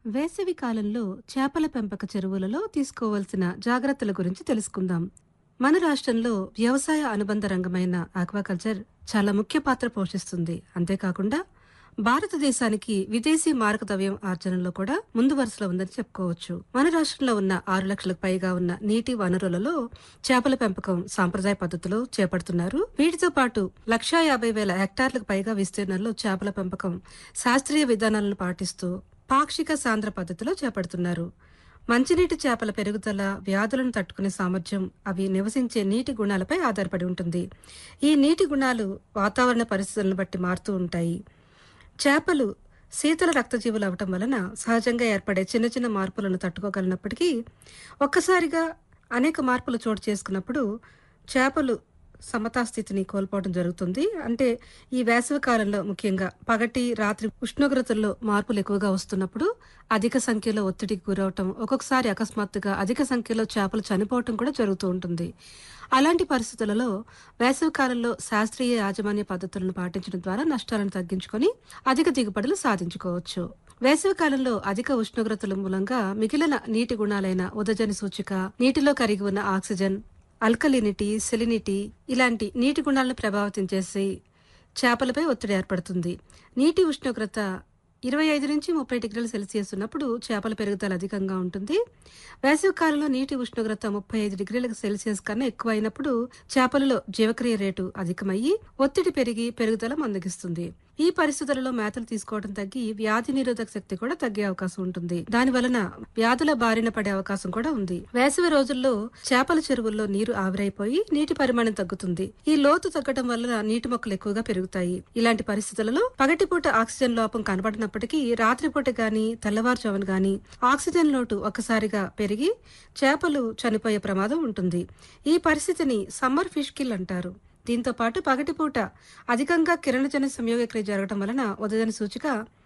వేసవి కాలంలో చేపల పెంపక చెరువులలో తీసుకోవాల్సిన జాగ్రత్తల గురించి తెలుసుకుందాం మన రాష్ట్రంలో వ్యవసాయ అనుబంధ రంగమైన ఆక్వాకల్చర్ చాలా ముఖ్య పాత్ర పోషిస్తుంది అంతేకాకుండా భారతదేశానికి విదేశీ మారక ద్రవ్యం ఆర్జనలో కూడా ముందు వరుసలో ఉందని చెప్పుకోవచ్చు మన రాష్ట్రంలో ఉన్న ఆరు లక్షలకు పైగా ఉన్న నీటి వనరులలో చేపల పెంపకం సాంప్రదాయ పద్ధతిలో చేపడుతున్నారు వీటితో పాటు లక్షా యాభై వేల హెక్టార్లకు పైగా విస్తీర్ణంలో చేపల పెంపకం శాస్త్రీయ విధానాలను పాటిస్తూ పాక్షిక సాంద్ర పద్ధతిలో చేపడుతున్నారు మంచినీటి చేపల పెరుగుదల వ్యాధులను తట్టుకునే సామర్థ్యం అవి నివసించే నీటి గుణాలపై ఆధారపడి ఉంటుంది ఈ నీటి గుణాలు వాతావరణ పరిస్థితులను బట్టి మారుతూ ఉంటాయి చేపలు శీతల రక్తజీవులు అవటం వలన సహజంగా ఏర్పడే చిన్న చిన్న మార్పులను తట్టుకోగలిగినప్పటికీ ఒక్కసారిగా అనేక మార్పులు చోటు చేసుకున్నప్పుడు చేపలు సమతా స్థితిని కోల్పోవడం జరుగుతుంది అంటే ఈ వేసవి కాలంలో ముఖ్యంగా పగటి రాత్రి ఉష్ణోగ్రతల్లో మార్పులు ఎక్కువగా వస్తున్నప్పుడు అధిక సంఖ్యలో ఒత్తిడికి గురవటం ఒక్కొక్కసారి అకస్మాత్తుగా అధిక సంఖ్యలో చేపలు చనిపోవటం కూడా జరుగుతూ ఉంటుంది అలాంటి పరిస్థితులలో వేసవి కాలంలో శాస్త్రీయ యాజమాన్య పద్ధతులను పాటించడం ద్వారా నష్టాలను తగ్గించుకొని అధిక దిగుబడులు సాధించుకోవచ్చు వేసవి కాలంలో అధిక ఉష్ణోగ్రతల మూలంగా మిగిలిన నీటి గుణాలైన ఉదజని సూచిక నీటిలో కరిగి ఉన్న ఆక్సిజన్ అల్కలినిటీ సెలినిటీ ఇలాంటి నీటి గుణాలను ప్రభావితం చేసి చేపలపై ఒత్తిడి ఏర్పడుతుంది నీటి ఉష్ణోగ్రత ఇరవై ఐదు నుంచి ముప్పై డిగ్రీల సెల్సియస్ ఉన్నప్పుడు చేపల పెరుగుదల అధికంగా ఉంటుంది వేసవి కాలంలో నీటి ఉష్ణోగ్రత ముప్పై ఐదు డిగ్రీల సెల్సియస్ కన్నా ఎక్కువ అయినప్పుడు చేపలలో జీవక్రియ రేటు అధికమయ్యి ఒత్తిడి పెరిగి పెరుగుదల మందగిస్తుంది ఈ పరిస్థితులలో మేతలు తీసుకోవడం తగ్గి వ్యాధి నిరోధక శక్తి కూడా తగ్గే అవకాశం ఉంటుంది దాని వలన వ్యాధుల బారిన పడే అవకాశం కూడా ఉంది వేసవి రోజుల్లో చేపల చెరువుల్లో నీరు ఆవిరైపోయి నీటి పరిమాణం తగ్గుతుంది ఈ లోతు తగ్గడం వలన నీటి మొక్కలు ఎక్కువగా పెరుగుతాయి ఇలాంటి పరిస్థితులలో పగటిపూట ఆక్సిజన్ లోపం కనబడినప్పటికీ రాత్రిపూట గాని తెల్లవారుజామున గాని ఆక్సిజన్ లోటు ఒక్కసారిగా పెరిగి చేపలు చనిపోయే ప్రమాదం ఉంటుంది ఈ పరిస్థితిని సమ్మర్ ఫిష్ కిల్ అంటారు దీంతో పాటు పగటిపూట అధికంగా కిరణజన సంయోగక్రియ జరగడం వలన ఉదయన సూచిక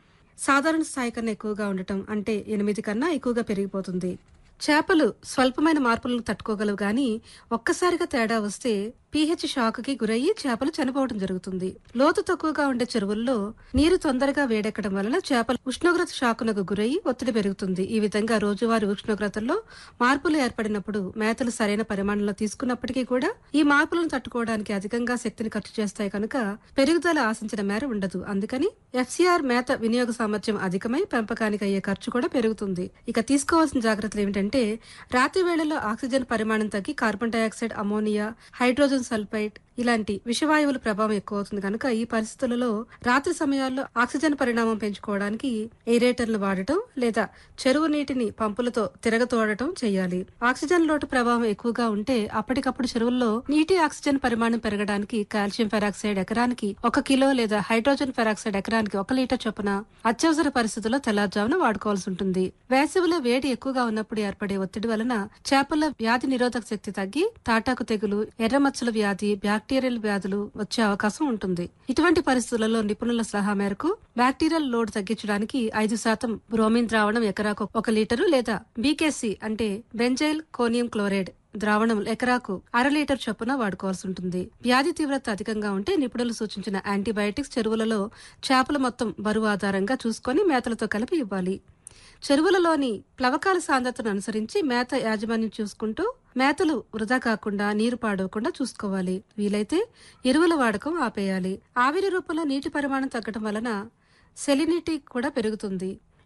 సాధారణ స్థాయి కన్నా ఎక్కువగా ఉండటం అంటే ఎనిమిది కన్నా ఎక్కువగా పెరిగిపోతుంది చేపలు స్వల్పమైన మార్పులను తట్టుకోగలవు గాని ఒక్కసారిగా తేడా వస్తే పీహెచ్ షాక్ కి గురయ్యి చేపలు చనిపోవడం జరుగుతుంది లోతు తక్కువగా ఉండే చెరువుల్లో నీరు తొందరగా వేడెక్కడం వలన చేపలు ఉష్ణోగ్రత షాకునకు గురయ్యి ఒత్తిడి పెరుగుతుంది ఈ విధంగా రోజువారీ ఉష్ణోగ్రతల్లో మార్పులు ఏర్పడినప్పుడు మేతలు సరైన పరిమాణంలో తీసుకున్నప్పటికీ కూడా ఈ మార్పులను తట్టుకోవడానికి అధికంగా శక్తిని ఖర్చు చేస్తాయి కనుక పెరుగుదల ఆశించిన మేర ఉండదు అందుకని ఎఫ్సిఆర్ మేత వినియోగ సామర్థ్యం అధికమై పెంపకానికి అయ్యే ఖర్చు కూడా పెరుగుతుంది ఇక తీసుకోవాల్సిన జాగ్రత్తలు ఏమిటంటే రాత్రి వేళల్లో ఆక్సిజన్ పరిమాణం తగ్గి carbon dioxide ammonia hydrogen sulphide ఇలాంటి విషవాయువుల ప్రభావం ఎక్కువ అవుతుంది కనుక ఈ పరిస్థితులలో రాత్రి సమయాల్లో ఆక్సిజన్ పరిణామం పెంచుకోవడానికి ఎయిరేటర్లు వాడటం లేదా చెరువు నీటిని పంపులతో తిరగతోడటం చేయాలి ఆక్సిజన్ లోటు ప్రభావం ఎక్కువగా ఉంటే అప్పటికప్పుడు చెరువుల్లో నీటి ఆక్సిజన్ పరిమాణం పెరగడానికి కాల్షియం పెరాక్సైడ్ ఎకరానికి ఒక కిలో లేదా హైడ్రోజన్ పెరాక్సైడ్ ఎకరానికి ఒక లీటర్ చొప్పున అత్యవసర పరిస్థితుల్లో తెల్లారుజామున వాడుకోవాల్సి ఉంటుంది వేసవిలో వేడి ఎక్కువగా ఉన్నప్పుడు ఏర్పడే ఒత్తిడి వలన చేపల వ్యాధి నిరోధక శక్తి తగ్గి తాటాకు తెగులు ఎర్రమచ్చల వ్యాధి బ్యాక్టీరియల్ వ్యాధులు వచ్చే అవకాశం ఉంటుంది ఇటువంటి పరిస్థితులలో నిపుణుల సలహా మేరకు బ్యాక్టీరియల్ లోడ్ తగ్గించడానికి ఐదు శాతం బ్రోమిన్ ద్రావణం ఎకరాకు ఒక లీటరు లేదా బీకేసీ అంటే బెంజైల్ కోనియం క్లోరైడ్ ద్రావణం ఎకరాకు అర లీటర్ చొప్పున వాడుకోవాల్సి ఉంటుంది వ్యాధి తీవ్రత అధికంగా ఉంటే నిపుణులు సూచించిన యాంటీబయాటిక్స్ చెరువులలో చేపల మొత్తం బరువు ఆధారంగా చూసుకొని మేతలతో కలిపి ఇవ్వాలి చెరువులలోని ప్లవకాల సాంద్రతను అనుసరించి మేత యాజమాన్యం చూసుకుంటూ మేతలు వృధా కాకుండా నీరు పాడవకుండా చూసుకోవాలి వీలైతే ఎరువుల వాడకం ఆపేయాలి ఆవిరి రూపంలో నీటి పరిమాణం తగ్గడం వలన సెలినిటీ కూడా పెరుగుతుంది